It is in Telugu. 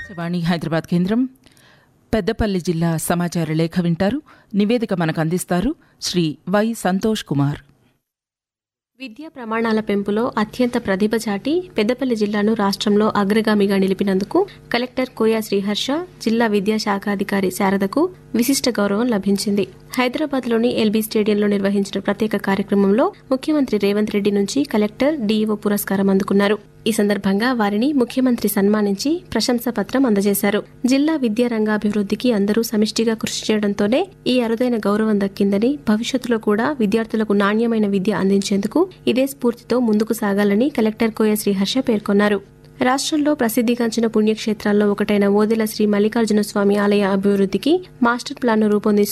ఆకాశవాణి హైదరాబాద్ కేంద్రం పెద్దపల్లి జిల్లా సమాచార లేఖ వింటారు నివేదిక మనకు అందిస్తారు శ్రీ వై సంతోష్ కుమార్ విద్యా ప్రమాణాల పెంపులో అత్యంత ప్రతిభ చాటి పెద్దపల్లి జిల్లాను రాష్ట్రంలో అగ్రగామిగా నిలిపినందుకు కలెక్టర్ కోయా శ్రీహర్ష జిల్లా విద్యాశాఖాధికారి శారదకు విశిష్ట గౌరవం లభించింది హైదరాబాద్లోని ఎల్బీ స్టేడియంలో నిర్వహించిన ప్రత్యేక కార్యక్రమంలో ముఖ్యమంత్రి రేవంత్ రెడ్డి నుంచి కలెక్టర్ డీఈఓ పురస్కారం అందుకున్నారు ఈ సందర్భంగా వారిని ముఖ్యమంత్రి సన్మానించి ప్రశంసా పత్రం అందజేశారు జిల్లా విద్యా రంగాభివృద్ధికి అందరూ సమిష్టిగా కృషి చేయడంతోనే ఈ అరుదైన గౌరవం దక్కిందని భవిష్యత్తులో కూడా విద్యార్థులకు నాణ్యమైన విద్య అందించేందుకు ఇదే స్ఫూర్తితో ముందుకు సాగాలని కలెక్టర్ కోయ శ్రీహర్ష పేర్కొన్నారు రాష్ట్రంలో ప్రసిద్ధిగాంచిన పుణ్యక్షేత్రాల్లో ఒకటైన ఓదెల శ్రీ మల్లికార్జున స్వామి ఆలయ అభివృద్ధికి మాస్టర్ ప్లాన్ను రూపొందించిన